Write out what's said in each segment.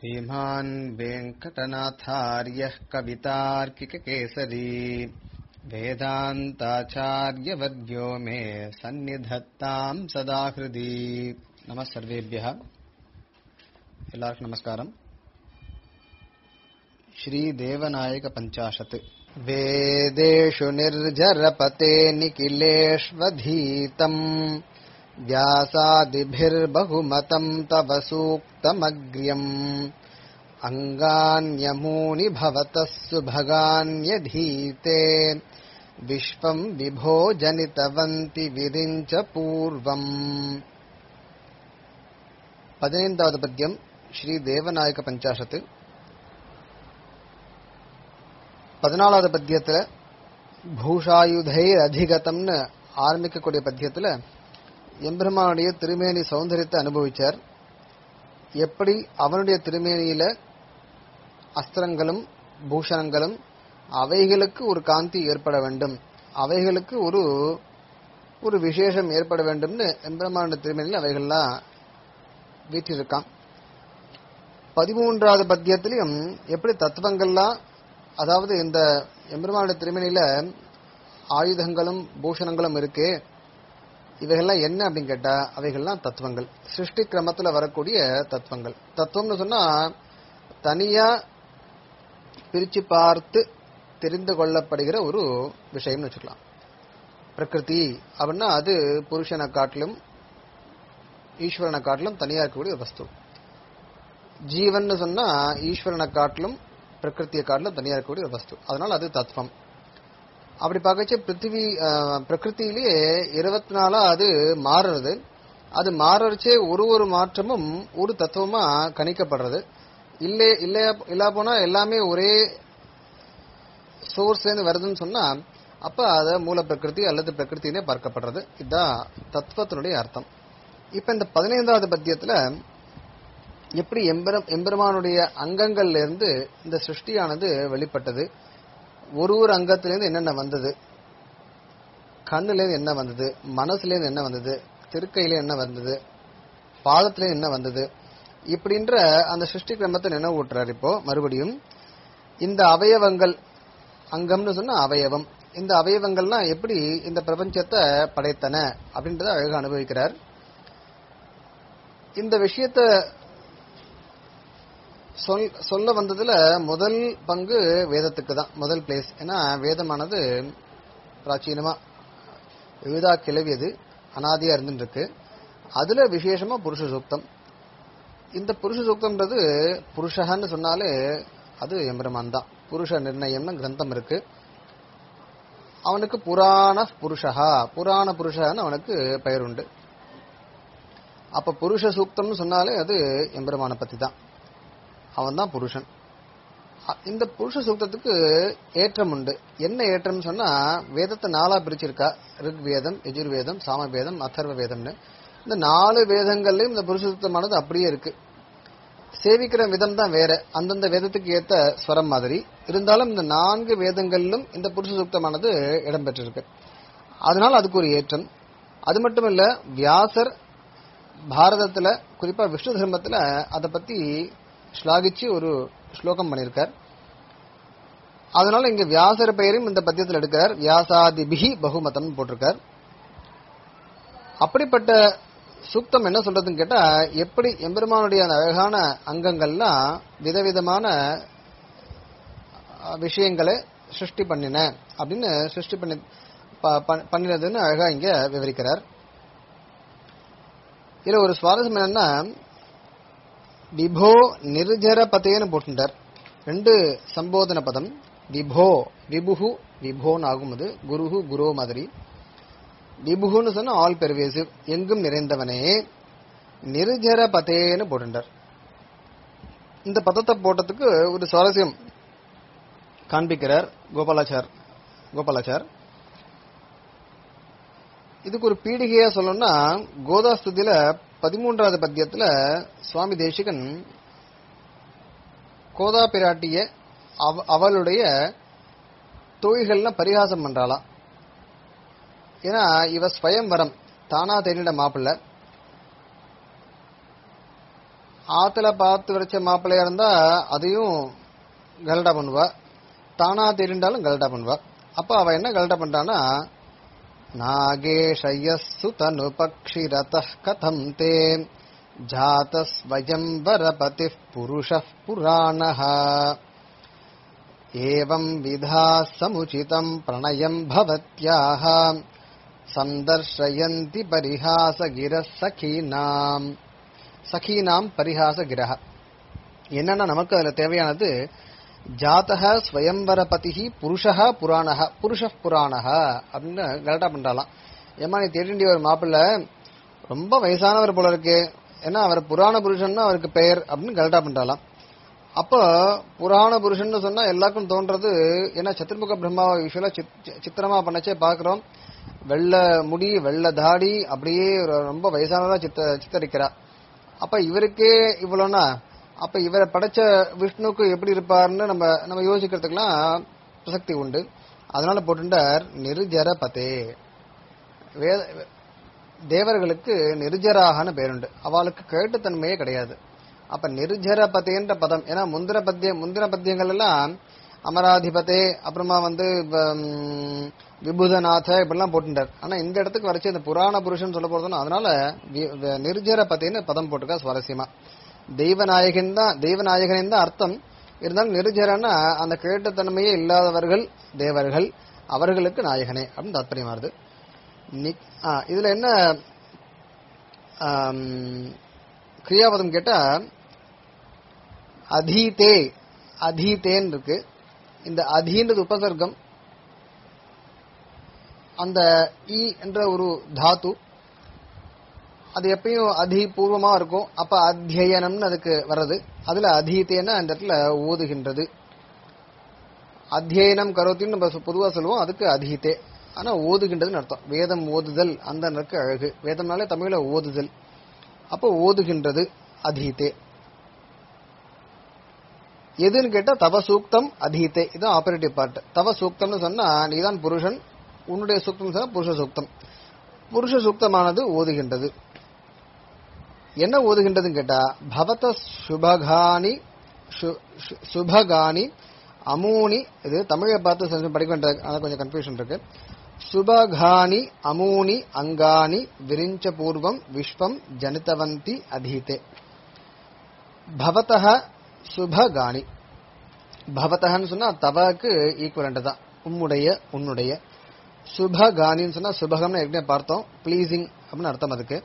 श्रीमान् वेङ्कटनाथार्यः कवितार्किककेसरी वेदान्ताचार्यवर्यो मे सन्निधत्ताम् सदा हृदि नमः सर्वेभ्यः எல்லாருக்கும் நமஸ்காரம் श्रीदेवनायकपञ्चाशत् वेदेषु निर्जरपते निखिलेष्वधीतम् व्यासादिभिर्बहुमतम् तव सूक्तमग्र्यम् अङ्गान्यमूनि भवतः सुभगान्यधीते विश्वम् विभो जनितवन्ति विरिञ्च पूर्वम् பதினைந்தாவது பத்தியம் ஸ்ரீ தேவநாயக பஞ்சாசத்து பதினாலாவது பத்தியத்துல பூஷாயுதை அதிகதம்னு ஆரம்பிக்கக்கூடிய பத்தியத்துல எம்பெருமானுடைய திருமேனி சௌந்தரியத்தை அனுபவிச்சார் எப்படி அவனுடைய திருமேனியில அஸ்திரங்களும் பூஷணங்களும் அவைகளுக்கு ஒரு காந்தி ஏற்பட வேண்டும் அவைகளுக்கு ஒரு ஒரு விசேஷம் ஏற்பட வேண்டும்னு எம்பெருமானுடைய திருமேனியில் அவைகள்லாம் வீற்றிருக்கான் பதிமூன்றாவது பத்தியத்திலையும் எப்படி தத்துவங்கள்லாம் அதாவது இந்த எம்பெருமானுடைய திருமணியில ஆயுதங்களும் பூஷணங்களும் இருக்கு இவைகள்லாம் என்ன அப்படின்னு கேட்டா அவைகள்லாம் தத்துவங்கள் சிருஷ்டி கிரமத்துல வரக்கூடிய தத்துவங்கள் தத்துவம்னு சொன்னா தனியா பிரிச்சு பார்த்து தெரிந்து கொள்ளப்படுகிற ஒரு விஷயம்னு வச்சுக்கலாம் பிரகிருதி அப்படின்னா அது புருஷனை காட்டிலும் ஈஸ்வரனை காட்டிலும் தனியா இருக்கக்கூடிய ஒரு வஸ்து ஜீவன் சொன்னா ஈஸ்வரனை காட்டிலும் பிரகிருத்தியை காட்டிலும் தனியா இருக்கக்கூடிய ஒரு வஸ்து அதனால அது தத்துவம் அப்படி பார்க்கச்சு பிருத்திவி பிரகிருத்திலேயே இருபத்தி நாலா அது மாறுறது அது மாறுறச்சே ஒரு ஒரு மாற்றமும் ஒரு தத்துவமா கணிக்கப்படுறது இல்லை இல்லையா இல்லா போனா எல்லாமே ஒரே சோர்ஸ்ல இருந்து வருதுன்னு சொன்னா அப்ப அத மூல பிரகிருதி அல்லது பிரகிருத்தினே பார்க்கப்படுறது இதுதான் தத்துவத்தினுடைய அர்த்தம் இப்ப இந்த பதினைந்தாவது பத்தியத்துல எப்படி எம்பெரும் எம்பெருமானுடைய அங்கங்கள்ல இருந்து இந்த சிருஷ்டியானது வெளிப்பட்டது ஒரு ஒரு அங்கத்திலேருந்து என்னென்ன வந்தது கண்ணுல இருந்து என்ன வந்தது மனசுல இருந்து என்ன வந்தது திருக்கையில என்ன வந்தது பாதத்துல என்ன வந்தது இப்படின்ற அந்த சிருஷ்டி கிரமத்தை நினைவு ஊட்டுறாரு இப்போ மறுபடியும் இந்த அவயவங்கள் அங்கம்னு சொன்னா அவயவம் இந்த அவயவங்கள்லாம் எப்படி இந்த பிரபஞ்சத்தை படைத்தன அப்படின்றத அழகாக அனுபவிக்கிறார் இந்த விஷயத்த சொல் சொல்ல வந்ததுல முதல் பங்கு வேதத்துக்கு தான் முதல் பிளேஸ் ஏன்னா வேதமானது பிராச்சீனமா எழுதா கிளவியது அனாதியா இருந்துருக்கு அதுல விசேஷமா புருஷ சூக்தம் இந்த புருஷ சூக்தம்ன்றது புருஷன்னு சொன்னாலே அது எம்பெருமான் தான் புருஷ நிர்ணயம்னு கிரந்தம் இருக்கு அவனுக்கு புராண புருஷா புராண புருஷன்னு அவனுக்கு பெயர் உண்டு அப்ப புருஷ சூக்தம்னு சொன்னாலே அது எம்பெருமான பத்தி தான் அவன் தான் புருஷன் இந்த புருஷ சூக்தத்துக்கு ஏற்றம் உண்டு என்ன ஏற்றம் சொன்னா வேதத்தை நாளா பிரிச்சிருக்கா ரிக் வேதம் எஜுர்வேதம் சாமவேதம் அதர்வ வேதம்னு இந்த நாலு வேதங்கள்லயும் இந்த புருஷ சூக்தமானது அப்படியே இருக்கு சேவிக்கிற விதம் தான் வேற அந்தந்த வேதத்துக்கு ஏத்த ஸ்வரம் மாதிரி இருந்தாலும் இந்த நான்கு வேதங்களிலும் இந்த புருஷ சூக்தமானது இடம்பெற்றிருக்கு அதனால அதுக்கு ஒரு ஏற்றம் அது மட்டும் இல்ல வியாசர் பாரதத்துல குறிப்பா விஷ்ணு தர்மத்துல அதை பத்தி ஸ்லாகிச்சு ஒரு ஸ்லோகம் பண்ணியிருக்கார் அதனால இங்க வியாசர் பெயரையும் இந்த பத்தியத்தில் எடுக்கிறார் வியாசாதிபிகி பகுமதம் போட்டிருக்கார் அப்படிப்பட்ட சூக்தம் என்ன சொல்றதுன்னு கேட்டா எப்படி எம்பெருமானுடைய அந்த அழகான அங்கங்கள்லாம் விதவிதமான விஷயங்களை சிருஷ்டி பண்ணின அப்படின்னு சிருஷ்டி பண்ணி பண்ணினதுன்னு அழகா இங்க விவரிக்கிறார் இதுல ஒரு சுவாரஸ்யம் என்னன்னா விபோ நிர்ஜர பதேன்னு போட்டுட்டார் ரெண்டு சம்போதன பதம் விபோ விபுகு விபோன்னு ஆகும் அது குருஹு குரோ மாதிரி விபுகுன்னு சொன்னா ஆல் பெர்வேசிவ் எங்கும் நிறைந்தவனே நிர்ஜர பதேன்னு போட்டுட்டார் இந்த பதத்தை போட்டதுக்கு ஒரு சுவாரஸ்யம் காண்பிக்கிறார் கோபாலாச்சார் கோபாலாச்சார் இதுக்கு ஒரு பீடிகையா சொல்லணும்னா கோதாஸ்துதியில பதிமூன்றாவது பத்தியத்துல சுவாமி தேசிகன் கோதா பிராட்டிய அவளுடைய தொழில்கள்லாம் பரிகாசம் பண்றாளாம் ஏன்னா இவ ஸ்வயம்வரம் தானா தேனிட மாப்பிள்ள ஆத்துல பார்த்து வரைச்ச மாப்பிள்ளையா இருந்தா அதையும் கலடா பண்ணுவா தானா தெரிந்தாலும் கலடா பண்ணுவா அப்ப அவ என்ன கலடா பண்றான்னா நாகேஷயஸ்ஸு தனு பக்ஷிரத கதம் தே जातस्वयंवरपतिः पुरुषः पुराणः एवम् विधा समुचितम् प्रणयम् भवत्याः சந்தர்ஷயந்தி பரிஹாசகிரः சகீனாம் சகீனாம் பரிஹாசகிரஹ என்னன்னா நமக்கு அதுல தேவையானது ஜாதக ஸ்வயம்பரபதி புருஷः புராணः புருஷ புராணः அப்படின்னு கரெக்டா பண்றாலாம் ஏமா நீ தேடிண்டிய ஒரு மாப்பிள்ள ரொம்ப வயசானவர் போல இருக்கு ஏன்னா அவர் புராண புருஷன் அவருக்கு பெயர் அப்படின்னு கரெக்டா பண்றாலாம் அப்போ புராண புருஷன் சொன்னா எல்லாருக்கும் தோன்றது ஏன்னா சத்துர்முக பிரம்மாவை யூஸ்வலா சித்திரமா பண்ணச்சே பாக்குறோம் வெள்ளை முடி வெள்ளை தாடி அப்படியே ஒரு ரொம்ப வயசானதா சித்த சித்தரிக்கிறா அப்ப இவருக்கே இவ்வளவுனா அப்ப இவரை படைச்ச விஷ்ணுக்கு எப்படி இருப்பாருன்னு நம்ம நம்ம யோசிக்கிறதுக்கெல்லாம் பிரசக்தி உண்டு அதனால போட்டுட்டார் நிருஜரபதே வேத தேவர்களுக்கு நிருஜராகனு பேருண்டு அவளுக்கு கேட்டுத்தன்மையே கிடையாது அப்ப நிருஜரபதேன்ற பதம் ஏன்னா முந்திர பத்திய முந்திர பத்தியங்கள் எல்லாம் அமராதிபதே அப்புறமா வந்து ம், விபுதநாத இப்படிலாம் போட்டுட்டார் ஆனா இந்த இடத்துக்கு வரைச்சு இந்த புராண புருஷன் சொல்ல போறதுன்னா அதனால வி- வி- நிருஜரபதேன்னு பதம் போட்டுக்கா சுவாரஸ்யமா தெய்வநாயகன் தான் தெய்வநாயகனின் தான் அர்த்தம் இருந்தாலும் நிருஜரன்னா அந்த கேட்டுத்தன்மையே இல்லாதவர்கள் தேவர்கள் அவர்களுக்கு நாயகனே அப்படின்னு தாத்பரியமா வருது நி- ஆ, இதுல என்ன ஆம், கிரியாபதம் கேட்டா அதீதே அதீதேன்னு இருக்கு இந்த அதீன்றது உபசர்க்கம் அந்த ஈ என்ற ஒரு தாத்து அது எப்பயும் அதிபூர்வமா இருக்கும் அப்ப அத்தியனம்னு அதுக்கு வர்றது அதுல அதீதேன்னா அந்த இடத்துல ஓதுகின்றது அத்தியனம் கரோத்தின்னு நம்ம பொதுவா சொல்லுவோம் அதுக்கு அதீதே ஆனா ஓதுகின்றதுன்னு அர்த்தம் வேதம் ஓதுதல் அந்த நற்கு அழகு வேதம்னாலே தமிழ்ல ஓதுதல் அப்போ ஓதுகின்றது அதீதே எதுன்னு கேட்டா தவ சூக்தம் அதீதே இதுதான் ஆபரேட்டிவ் பார்ட் தவ சூக்தம்னு சொன்னா நீதான் புருஷன் உன்னுடைய சூக்தம் சொன்னா புருஷ சூக்தம் புருஷ சூக்தமானது ஓதுகின்றது என்ன ஓதுகின்றதுன்னு கேட்டா பவத சுபகானி சு- சு- சுபகானி அமூனி இது தமிழை பார்த்து கொஞ்சம் படிக்க வேண்டிய ஆனா கொஞ்சம் கன்ஃபியூஷன் இருக்கு சுபகானி அமூனி அங்கானி விரிஞ்ச பூர்வம் விஸ்வம் ஜனிதவந்தி அதீதே பவதः சுபகானி பவதஹன்னு சொன்னா தவக்கு ஈக்குவலண்ட் தான் உம்முடைய உன்னுடைய சுபகானின்னு சொன்னா சுபகம்னு ஏற்கனவே பார்த்தோம் ப்ளீசிங் அப்படின்னு அர்த்தம் அதுக்கு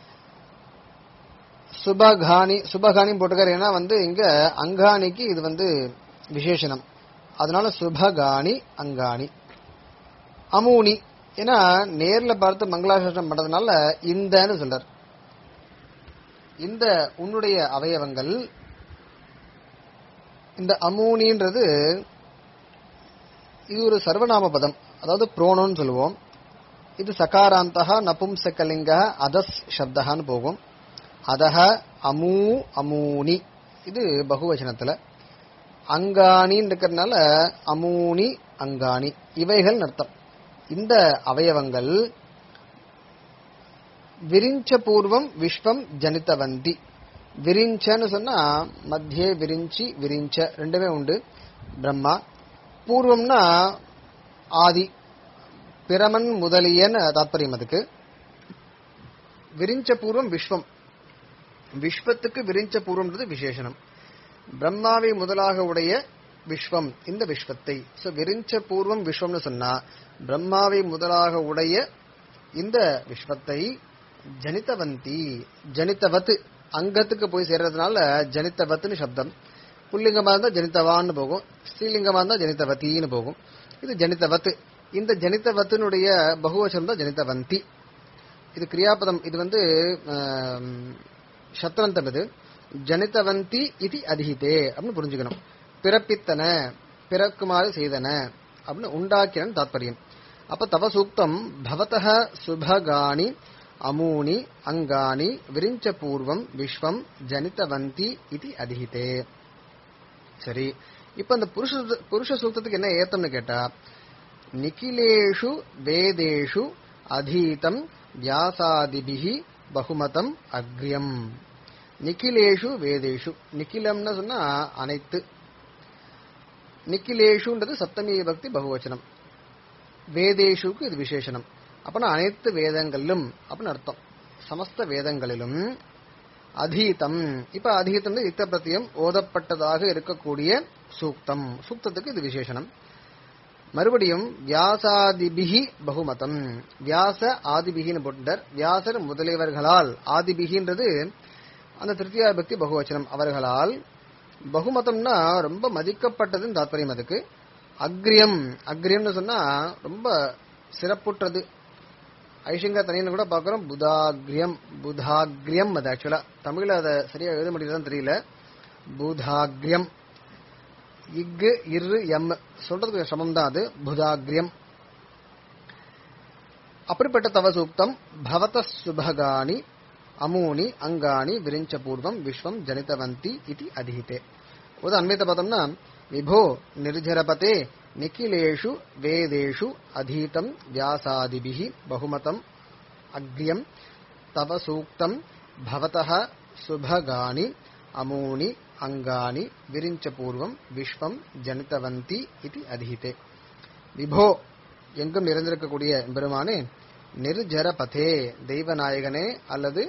சுபகானி சுபகானி போட்டுக்காரு ஏன்னா வந்து இங்க அங்காணிக்கு இது வந்து விசேஷனம் அதனால சுபகானி அங்காணி அமூனி ஏன்னா நேர்ல பார்த்து மங்களாசாசனம் பண்றதுனால இந்தன்னு சொல்றார் இந்த உன்னுடைய அவயவங்கள் இந்த அமூனின்றது இது ஒரு சர்வநாம பதம் அதாவது புரோனோன்னு சொல்லுவோம் இது சகாராந்தா நபும்சகலிங்க அதஸ் சப்தகான்னு போகும் அதஹ அமூ அமூனி இது பகுவச்சனத்துல அங்காணின்னு இருக்கிறதுனால அமூனி அங்காணி இவைகள் அர்த்தம் இந்த அவயவங்கள் விரிஞ்ச பூர்வம் விஸ்வம் ஜனிதவந்தி விரிஞ்சன்னு சொன்னா மத்தியே விரிஞ்சி விரிஞ்ச ரெண்டுமே உண்டு பிரம்மா பூர்வம்னா ஆதி பிரமன் முதலியன்னு தாத்பரியம் அதுக்கு விரிஞ்ச பூர்வம் விஸ்வம் விஸ்வத்துக்கு விரிஞ்ச பூர்வம்ன்றது விசேஷனம் பிரம்மாவை முதலாக உடைய விஸ்வம் இந்த விஸ்வத்தை சோ விரிஞ்ச பூர்வம் விஸ்வம்னு சொன்னா பிரம்மாவை முதலாக உடைய இந்த விஸ்வத்தை ஜனிதவந்தி ஜனிதவத் அங்கத்துக்கு போய் சேர்றதுனால ஜனிதவத்னு சப்தம் புல்லிங்கமா இருந்தா ஜனிதவான்னு போகும் ஸ்ரீலிங்கமா இருந்தா ஜனிதவத்தின்னு போகும் இது ஜனிதவத் இந்த ஜனிதவத்தினுடைய பகுவசம் தான் ஜனிதவந்தி இது கிரியாபதம் இது வந்து ஆம், சத்ரந்தம் இது ஜனிதவந்தி இது அதிகிதே அப்படின்னு புரிஞ்சுக்கணும் பிறப்பித்தன பிறக்குமாறு செய்தன அப்படின்னு உண்டாக்கினன் தாத்பரியம் அப்ப தவ சூக்தம் பவதः சுபகாணி அமூனி அங்காணி விரிஞ்ச பூர்வம் விஸ்வம் ஜனிதவந்தி இது அதிகிதே சரி இப்ப அந்த புருஷ புருஷ சூக்தத்துக்கு என்ன ஏத்தம்னு கேட்டா நிகிலேஷு வேதேஷு அதீதம் வியாசாதிபிகி பகுமதம் அக்ரியம் நிக்கிலேஷு வேதேஷு நிக்கிலம்னு சொன்னா அனைத்து நிக்கிலேஷுன்றது சப்தமி பக்தி பகுவச்சனம் வேதேஷுக்கு இது விசேஷனம் அப்பனா அனைத்து வேதங்களிலும் அப்படின்னு அர்த்தம் சமஸ்த வேதங்களிலும் அதீதம் இப்ப அதீதம் யுக்த பிரத்தியம் ஓதப்பட்டதாக இருக்கக்கூடிய சூக்தம் சூக்தத்துக்கு இது விசேஷனம் மறுபடியும் வியாசாதிபிகி பகுமதம் வியாச ஆதிபிகின்னு போட்டார் வியாசர் முதலியவர்களால் ஆதிபிகின்றது அந்த திருத்தியா பக்தி பகுவச்சனம் அவர்களால் பகுமதம்னா ரொம்ப மதிக்கப்பட்டதுன்னு தாத்பரியம் அதுக்கு அக்ரியம் அக்ரியம்னு சொன்னா ரொம்ப சிறப்புற்றது ஐஷங்கா தனியன் கூட பார்க்கறோம் புதாகிரியம் புதாகிரியம் அது ஆக்சுவலா தமிழ்ல அதை சரியா எழுத முடியலன்னு தெரியல புதாகிரியம் இக்கு இரு எம் சொல்றதுக்கு சமம் தான் அது புதாகிரியம் அப்படிப்பட்ட தவ சூக்தம் பவத சுபகானி அமூனி அங்காணி விரிஞ்ச பூர்வம் விஸ்வம் ஜனிதவந்தி இது அதிகிதே உத அன்வைத்த பார்த்தோம்னா விபோ நிர்ஜரபதே நிக்கிலேஷு வேதேஷு அதீதம் வியாசாதிபிஹி பகுமதம் அக்ரியம் தவ சூக்தம் பவதः சுபகானி அமூனி அங்காணி விரிஞ்ச பூர்வம் விஸ்வம் ஜனிதவந்தி இது அதிகிதே விபோ எங்கும் நிறைந்திருக்கக்கூடிய பெருமானே நிர்ஜரபதே தெய்வநாயகனே அல்லது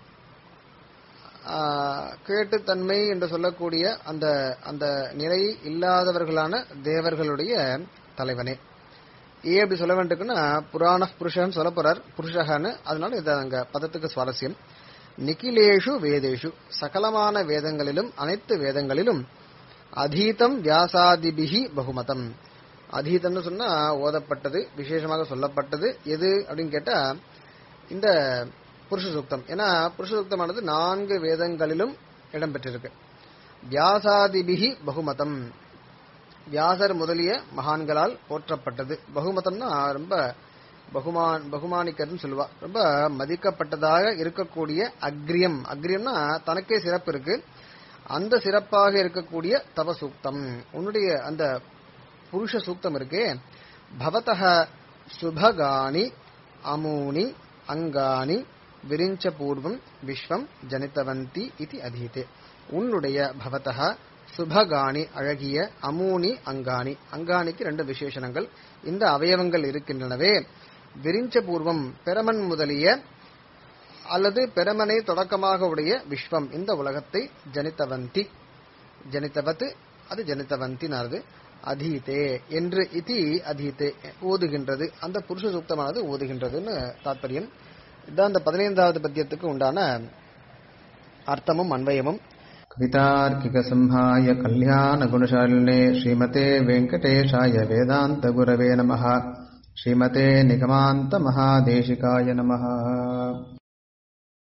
கேட்டுத்தன்மை என்று சொல்லக்கூடிய அந்த அந்த நிலை இல்லாதவர்களான தேவர்களுடைய தலைவனே ஏன் அப்படி சொல்ல வேண்டியிருக்குன்னா புராண புருஷன் சொல்ல போறார் புருஷகன்னு அதனால இது அங்க பதத்துக்கு சுவாரஸ்யம் நிகிலேஷு வேதேஷு சகலமான வேதங்களிலும் அனைத்து வேதங்களிலும் அதீதம் வியாசாதிபிகி பகுமதம் அதீதம்னு சொன்னா ஓதப்பட்டது விசேஷமாக சொல்லப்பட்டது எது அப்படின்னு கேட்டா இந்த புருஷ சூக்தம் ஏன்னா புருஷ சூக்தமானது நான்கு வேதங்களிலும் இடம்பெற்றிருக்கு வியாசாதிபிகி பகுமதம் வியாசர் முதலிய மகான்களால் போற்றப்பட்டது பகுமதம்னா ரொம்ப பகுமான் பகுமானிக்கிறதுன்னு சொல்லுவா ரொம்ப மதிக்கப்பட்டதாக இருக்கக்கூடிய அக்ரியம் அக்ரியம்னா தனக்கே சிறப்பு இருக்கு அந்த சிறப்பாக இருக்கக்கூடிய தவ சூக்தம் உன்னுடைய அந்த புருஷ சூக்தம் இருக்கே பவதக சுபகானி அமூனி அங்கானி விரிஞ்ச பூர்வம் விஸ்வம் ஜனித்தவந்தி இது அதீதே உன்னுடைய பவதக சுபகாணி அழகிய அமூனி அங்காணி அங்காணிக்கு ரெண்டு விசேஷணங்கள் இந்த அவயவங்கள் இருக்கின்றனவே விரிஞ்ச பூர்வம் பெரமன் முதலிய அல்லது பெரமனை தொடக்கமாக உடைய விஸ்வம் இந்த உலகத்தை ஜனித்தவந்தி ஜனித்தவத் அது ஜனித்தவந்தினானது அதீதே என்று இதி அதீதே ஓதுகின்றது அந்த புருஷ சூக்தமானது ஓதுகின்றதுன்னு தாத்பரியம் இதான் அந்த பதினைந்தாவது பத்தியத்துக்கு உண்டான அர்த்தமும் அன்வயமும் कवितार्किकसंहाय कल्याणगुणशालिने श्रीमते वेङ्कटेशाय वेदान्तगुरवे नमः श्रीमते निगमान्तमहादेशिकाय नमः